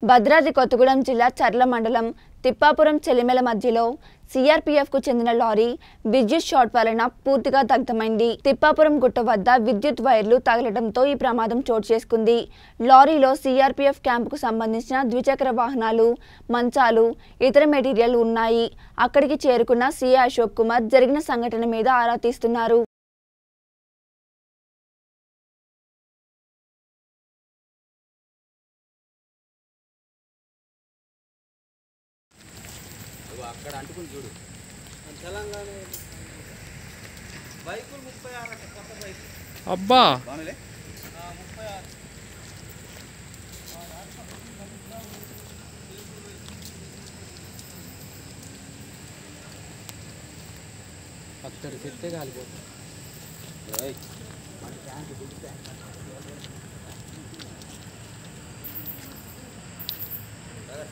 భద్రాద్రి కొత్తగూడెం జిల్లా చర్ల మండలం తిప్పాపురం చెలిమెల మధ్యలో సిఆర్పీఎఫ్ కు చెందిన లారీ విద్యుత్ షార్ట్ వలన పూర్తిగా దగ్ధమైంది తిప్పాపురం గుట్ట వద్ద విద్యుత్ వైర్లు తగలడంతో ఈ ప్రమాదం చోటు చేసుకుంది లారీలో సిఆర్పీఎఫ్ క్యాంపుకు సంబంధించిన ద్విచక్ర వాహనాలు మంచాలు ఇతర మెటీరియల్ ఉన్నాయి అక్కడికి చేరుకున్న సిఐ అశోక్ కుమార్ జరిగిన సంఘటన మీద ఆరా తీస్తున్నారు అక్కడ అంటుకుని చూడు తెలంగాణ బైకులు ముప్పై ఆరు అట కొత్త బైక్ అబ్బా బాగానే ముప్పై ఆరు అక్కడికి ఎత్తే కాలిపోతుంది ఏయ్, మన ట్యాంక్ గుడి ట్యాంక్ అంట.